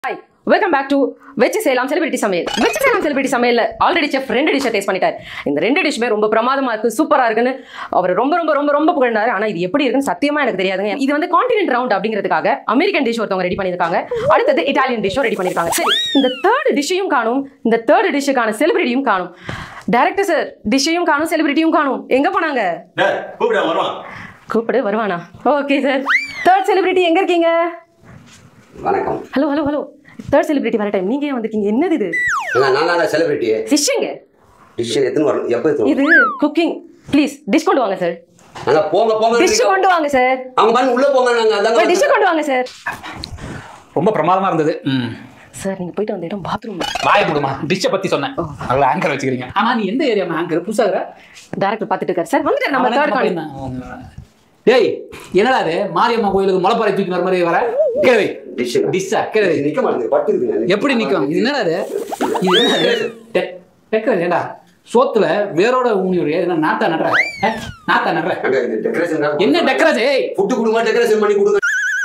Hi welcome back to வெச்சு செய்யலாம் celebrity சமையல் வெச்சு செய்யலாம் செலிபிரிட்டி சமையல்ல ஆல்ரெடி செஃப் ரெண்டு டிஷ்ஷை டேஸ்ட் பண்ணிட்டார் இந்த ரெண்டு டிஷ்மே ரொம்ப பிரமாதமா இருக்கு சூப்பரா இருக்குன்னு அவர் ரொம்ப ரொம்ப ரொம்ப ரொம்ப புகழ்ந்தாரு ஆனா இது எப்படி இருக்குன்னு சத்தியமா எனக்கு தெரியாதுங்க இது வந்து கான்டினென்ட் ரவுண்ட் அப்படிங்கிறதுக்காக அமெரிக்கன் டிஷ் ஒருத்தவங்க ரெடி பண்ணியிருக்காங்க அடுத்தது இட்டாலியன் டிஷ்ஷும் ரெடி பண்ணியிருக்காங்க சரி இந்த தேர்ட் டிஷ்ஷையும் காணும் இந்த தேர்ட் டிஷ்ஷுக்கான செலிபிரிட்டியும் காணும் டைரக்டர் சார் டிஷ்ஷையும் காணும் செலிபிரிட்டியும் காணும் எங்க போனாங்க டேய், கூப்பிடு வருவான் கூப்பிடு வருவானா ஓகே சார் தேர்ட் செலிபிரிட்டி எங்க இருக்கீங்க வணக்கம் hello hello hello third celebrity வர டைம் நீங்க ஏன் வந்திருக்கீங்க என்னது இது நான் நான் தான் செலிபிரிட்டி ஃபிஷ்ஷுங்க டிஷ் எத்தனை வரணும் எப்போ எத்தனை இது குக்கிங் ப்ளீஸ் டிஷ் கொண்டு வாங்க சார் நாங்கள் போங்க போங்க டிஷ் கொண்டு வாங்க சார் அவங்க பாருங்க உள்ள போங்க நாங்கள் டிஷ் அதான் கொண்டு வாங்க சார் ரொம்ப பிரமாதமா இருந்தது ம் சார் நீங்க போயிட்டு வந்த இடம் பாத்ரூம் வாய கொடுமா டிஷ்ஷை பத்தி சொன்னேன் அதில் ஆங்கர் வச்சுக்கிறீங்க ஆனா நீ எந்த ஏரியா ஆங்கர் புதுசா இருக்கிற டேரக்டர் பார்த்துட்டு இருக்காரு சார் வந்துட்டார் நம்ம அவனே தேர்ட் நம்ம கார்டு பையன்தான். டேய் என்னடா அது மாரியம்மா கோயிலுக்கு முளைப்பாறை தூக்கி வர மாதிரி வர கேள்வி டிஷ் டிஷ்ஷா கேள்வி நிற்க மாட்டேங்குது பட்டு எப்படி நிக்கும் இது என்னடா இது இது என்னது டெக்கரேஷன் ஏண்டா சோத்துல வேரோட ஊனி ஒரு என்ன நாத்தா நடுற ஏ, நாத்தா நடுற டெக்கரேஷன் என்ன டெக்கரேஷன் ஏய் ஃபுட்டு கொடுங்க டெக்கரேஷன் பண்ணி கொடுங்க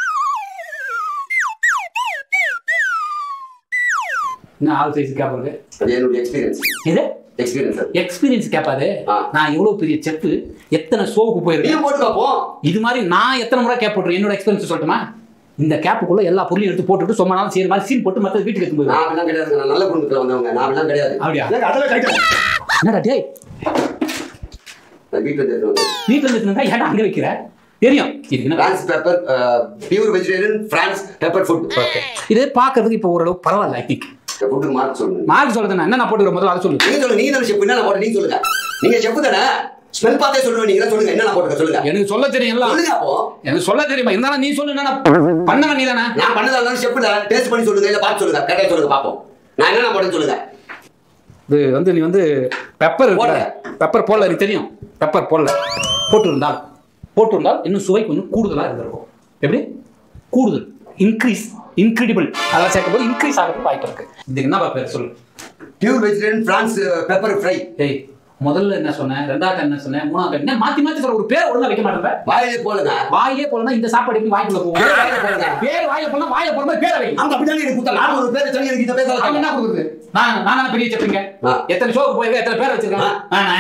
என்ன ஆள் சைஸ் கேப் இருக்கு அது என்னுடைய எக்ஸ்பீரியன்ஸ் இது எக்ஸ்பீரியன்ஸ் சார் எக்ஸ்பீரியன்ஸ் கேப்பாது ஆ. நான் எவ்வளவு பெரிய செஃப் எத்தனை ஷோவுக்கு போயிருக்கேன் நீயும் போட்டு பார்ப்போம் இது மாதிரி நான் எத்தனை முறை கேப் போட்டுருக்கேன் என்னோட எக்ஸ்பீரியன்ஸ் சொல்லட்டுமா இந்த கேப்புக்குள்ள எல்லா பொருளையும் எடுத்து போட்டுட்டு சும்மா நாள் செய்யற மாதிரி சீன் போட்டு மற்ற வீட்டுக்கு எடுத்து போயிருவேன் நான் அப்படிலாம் கிடையாது நான் நல்ல குடும்பத்தில் வந்தவங்க நான் அப்படிலாம் கிடையாது அப்படியா எனக்கு அதெல்லாம் கிடையாது என்னடா டேய் நான் வீட்டில் எடுத்து வந்தேன் வீட்டுல இருந்து ஏன்டா அங்க வைக்கிற தெரியும் இது என்ன prawns pepper pure vegetarian prawns pepper food இது பாக்குறதுக்கு இப்போ ஓரளவு பரவாயில்ல ஐ திங்க் ஃபுட்டுக்கு மார்க் சொல்லுங்க மார்க் சொல்றது நான் என்ன போட்டுக்கிற முதல்ல அதை சொல்லு நீங்க சொல்லுங்க நீங்க தானே செஃப் என்ன போட்டு நீங்க சொல்லுங்க நீங்க செஃப் தானே ஸ்மெல் பார்த்தே சொல்லுவேன் நீங்க சொல்லுங்க என்ன போட்டுக்க சொல்லுங்க எனக்கு சொல்ல தெரியும்ல சொல்லுங்க அப்போ எனக்கு சொல்ல தெரியுமா இருந்தாலும் நீ சொல்லு என்ன பண்ணவன் நீ தானே நான் பண்ணதா இருந்தாலும் செஃப் டேஸ்ட் பண்ணி சொல்லுங்க இல்ல பார்த்து சொல்லுங்க கரெக்டா சொல்லுங்க பாப்போம் நான் என்ன போட்டேன்னு சொல்லுங்க இது வந்து நீ வந்து பெப்பர் போடல. பெப்பர் போடல எனக்கு தெரியும் பெப்பர் போடல போட்டிருந்தால் போட்டிருந்தால் இன்னும் சுவை கொஞ்சம் கூடுதலாக இருந்திருக்கும் எப்படி கூடுதல் இன்க்ரீஸ் இன்க்ரெடிபிள் அதெல்லாம் சேர்க்கும்போது இன்க்ரீஸ் ஆகிறதுக்கு வாய்ப்பு இருக்கு இதுக்கு என்ன பேர் சொல்லு pure vegetarian prawns pepper fry டேய் முதல்ல என்ன சொன்னேன் ரெண்டாவது என்ன சொன்னேன் மூணாவது என்ன மாத்தி மாத்தி சொல்ற ஒரு பேர் ஒழுங்கா வைக்க மாட்டேன் வாயிலே போலுங்க வாயிலே போலனா இந்த சாப்பாடு எப்படி வாய்க்குள்ள போகும் வாயிலே போலுங்க பேர் வாயில போனா வாயில போற மாதிரி பேரை வை அந்த அப்படிதான் எனக்கு கொடுத்தா நான் ஒரு பேரை சொல்லி எனக்கு இந்த பேர் அவன் என்ன கொடுக்குறது நான் நான் தானே பெரிய செப்பீங்க ஆ. எத்தனை ஷோக்கு போயிருக்கேன் எத்தனை பேர் வச்சிருக்கேன் நானே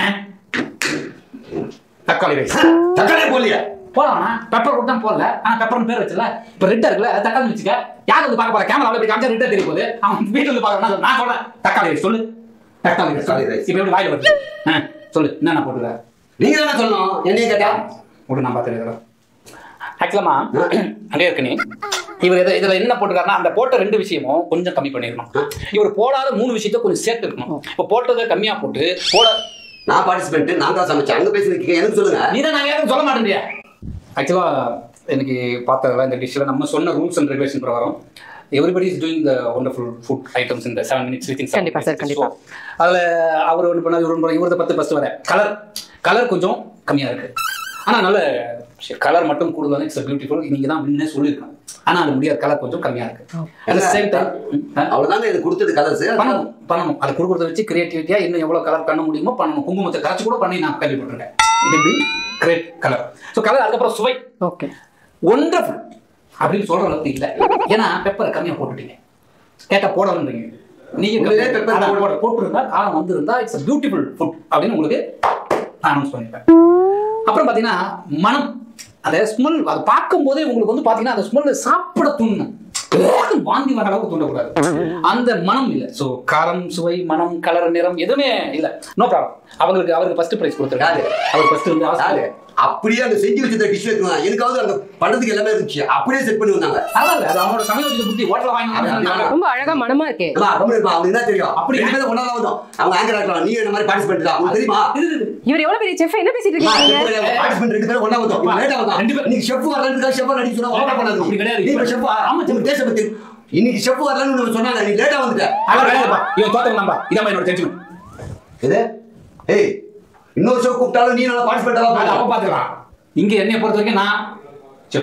தக்காளி ரைஸ் தக்காளி போலியா போடலாம் பெப்பர் கூட தான் போடல ஆனா பெப்பர்னு பேர் வச்சல இப்ப ரெட்டா இருக்குல்ல அது தக்காளி வச்சுக்க யார் வந்து பார்க்க போற கேமரா அப்படி காமிச்சா ரெட்டா தெரிய போகுது அவன் வீட்டுல இருந்து பார்க்கறா நான் சொல்றேன் தக்காளி ரைஸ் சொல்லு தக்காளி ரைஸ் தக்காளி rice. இப்ப எப்படி வாயில வருது ஆ, சொல்லு என்னென்ன போட்டுருக்க நீங்க தானே சொல்லணும் என்னைய கேட்டா விடு நான் பார்த்துருக்கிறேன் ஆக்சுவலாமா அங்கே இருக்கு நீ இவர் இதை இதுல என்ன போட்டிருக்காருன்னா அந்த போட்ட ரெண்டு விஷயமும் கொஞ்சம் கம்மி பண்ணிருக்கணும் இவர் போடாத மூணு விஷயத்த கொஞ்சம் சேர்த்து இருக்கணும் இப்போ போட்டதை கம்மியா போட்டு போட நான் பார்ட்டிசிபென்ட் நான் தான் சமைச்சேன் அங்க பேசிருக்கீங்க எனக்கு சொல்லுங்க நீ தான் நான் யாரும் சொல்ல மாட்டேன்டியா ஆக்சுவலா எனக்கு பார்த்ததுல இந்த டிஷ்ல நம்ம சொன்ன ரூல்ஸ் அண்ட் ரெகுலேஷன் பிரகாரம் everybody is doing the wonderful food items இந்த செவன் மினிட்ஸ் வித்தின் கண்டிப்பா sir, கண்டிப்பா. அதில் அவர் ஒன்று பண்ணார் இவர் ஒன்று பண்ணார் இவரது பத்து ஃபஸ்ட்டு வர கலர் கலர் கொஞ்சம் கம்மியாக இருக்கு ஆனால் நல்ல கலர் மட்டும் கூடுதலான இட்ஸ் பியூட்டிஃபுல் நீங்கள் தான் முன்னே சொல்லியிருக்கேன் ஆனால் அது முடியாது கலர் கொஞ்சம் கம்மியாக இருக்கு அட் சேம் டைம் அவ்வளவுதாங்க எனக்கு கொடுத்தது கலர்ஸ் பண்ணணும் பண்ணணும் அதை கொடுக்குறத வச்சு கிரியேட்டிவிட்டியாக இன்னும் எவ்வளோ கலர் பண்ண முடியுமோ பண்ணணும் குங்குமத்தை கரைச்சி கூட பண்ணி நான் கேள்விப்பட்டிருக்கேன் இது எப்படி கிரேட் கலர் ஸோ கலர் அதுக்கப்புறம் சுவை ஓகே ஒண்டர்ஃபுல் அப்படின்னு சொல்ற அளவுக்கு இல்லை ஏன்னா பெப்பரை கம்மியாக போட்டுட்டீங்க கேட்டா போடணுன்றீங்க நீங்க உண்மையிலே pepper அதான் போட- போட- போட்டிருந்தா காலம் வந்திருந்தா இட்ஸ் பியூட்டிஃபுல் ஃபுட் அப்படின்னு உங்களுக்கு நான் அனௌன்ஸ் பண்ணிருப்பேன் அப்புறம் பார்த்தீங்கன்னா மனம் அந்த ஸ்மெல் அதை பார்க்கும்போதே உங்களுக்கு வந்து பார்த்தீங்கன்னா அந்த ஸ்மெல் சாப்பிட தூண்டணும் வேகம் வாந்தி வர அளவுக்கு தூண்டக்கூடாது அந்த மனம் இல்லை ஸோ காரம் சுவை மனம் கலர் நிறம் எதுவுமே இல்லை நோ ப்ராப்ளம் அவங்களுக்கு அவருக்கு ஃபர்ஸ்ட் ப்ரைஸ் கொடுத்துருக்காரு அவர் ஃபர்ஸ்ட் வந்து யாரு? ஆஸ்திரேலியா அப்படியே அந்த செஞ்சு வச்சிருந்த டிஷ் வைக்கணும் எனக்காவது அந்த பண்றதுக்கு எல்லாமே இருந்துச்சு அப்படியே செட் பண்ணி வந்தாங்க பரவாயில்ல அது அவனோட சமயோஜித புத்தி ஹோட்டல வாங்கி ரொம்ப அழகா மனமா இருக்கே அம்மா, கம்முனு இருப்பா, அவனுக்கு என்ன தெரியும் அப்படி- ரெண்டு பேரும் ஒண்ணா தான் வந்தோம். அவங்க ஆங்கர் ஆக்கலாம் நீ என்ன மாதிரி பார்ட்டிசிபென்ட் தான் உங்களுக்கு தெரியுமா இவர் எவ்வளவு பெரிய செஃப் என்ன பேசிட்டு இருக்கீங்க பார்ட்டிசிபென்ட் ரெண்டு பேரும் ஒண்ணா வந்தோம் இவன் லேட்டா வந்தான் ரெண்டு பேரும். நீ செஃப் வரலன்றதுக்காக செஃப் நடிக்க சொன்னா ஓவரா பண்ணாத அப்படி நீ கிடையாது. நீ இப்ப செஃப் ஆமா, ஆமா டேஸ்ட் பத்தி இன்னைக்கு செஃப் வரலன்னு உனக்கு சொன்னாங்க நீ லேட்டா வந்துட்ட அவன் வேலையப்பா இவன் தோத்தம் நம்பா இதான் என்னோட ஜட்ஜ்மெண்ட் இது ஏய் இன்னொரு ஷோ கூப்பிட்டாலும் நீ நல்லா பார்ட்டிசிபென்ட் அது அப்ப ஆகலாம் பாத்துக்கலாம் இங்க என்னைய பொறுத்த வரைக்கும் நான் செஃப்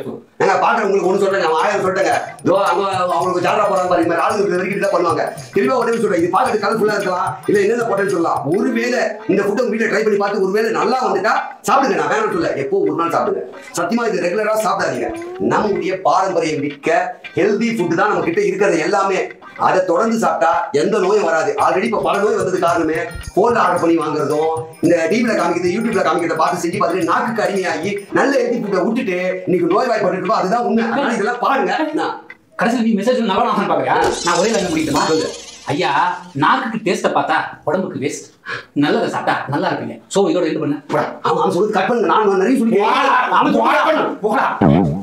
நாங்க பாக்குற உங்களுக்கு ஒண்ணு சொல்றேன் நான் ஆயிரம் சொல்லிட்டேங்க இதோ அங்க அவங்களுக்கு ஜாலரா போறாங்க பாருங்க இந்த மாதிரி ஆளுங்க வரைக்கும் தான் பண்ணுவாங்க தெளிவா உடனே சொல்றேன் இது பார்க்கறது கலர்ஃபுல்லா இருக்கலாம் இல்ல என்னென்ன போட்டேன்னு சொல்லலாம் ஒருவேளை இந்த ஃபுட்டை உங்க வீட்டுல ட்ரை பண்ணி பார்த்து ஒருவேளை நல்லா வந்துட்டா சாப்பிடுங்க நான் வேணாம்னு சொல்ல எப்போ ஒரு நாள் சாப்பிடுங்க சத்தியமா இது ரெகுலரா சாப்பிடாதீங்க நம்முடைய பாரம்பரியம் மிக்க ஹெல்தி ஃபுட் தான் நம்ம கிட்ட இருக்கிறது எல்லாமே அதை தொடர்ந்து சாப்பிட்டா எந்த நோயும் வராது ஆல்ரெடி இப்ப பல நோய் வந்தது காரணமே போன்ல ஆர்டர் பண்ணி வாங்குறதும் இந்த டிவில காமிக்கிறது யூடியூப்ல காமிக்கிறத பார்த்து செஞ்சு பார்த்துட்டு நாக்குக்கு அடிமையாகி நல்ல ஹெல்தி ஃபுட்டை விட்டுட்டு இன்னைக்கு நோய் வாய்ப்பு இருக்கோ அதுதான் உண்மை அதனால இதெல்லாம் பாருங்க நான் கடைசியில் நீ மெசேஜ் நல்லா நான் பாக்குறியா நான் ஒரே லைன் முடிக்கணுமா ஐயா நாக்குக்கு டேஸ்ட்டை பார்த்தா உடம்புக்கு வேஸ்ட் நல்லதை சாப்பிட்டா நல்லா இருப்பீங்க சோ இதோட என்ன பண்ண போடா ஆமா அவன் சொல்றது கட் பண்ணுங்க நான் நிறைய சொல்லி போடா, போடா, போடா.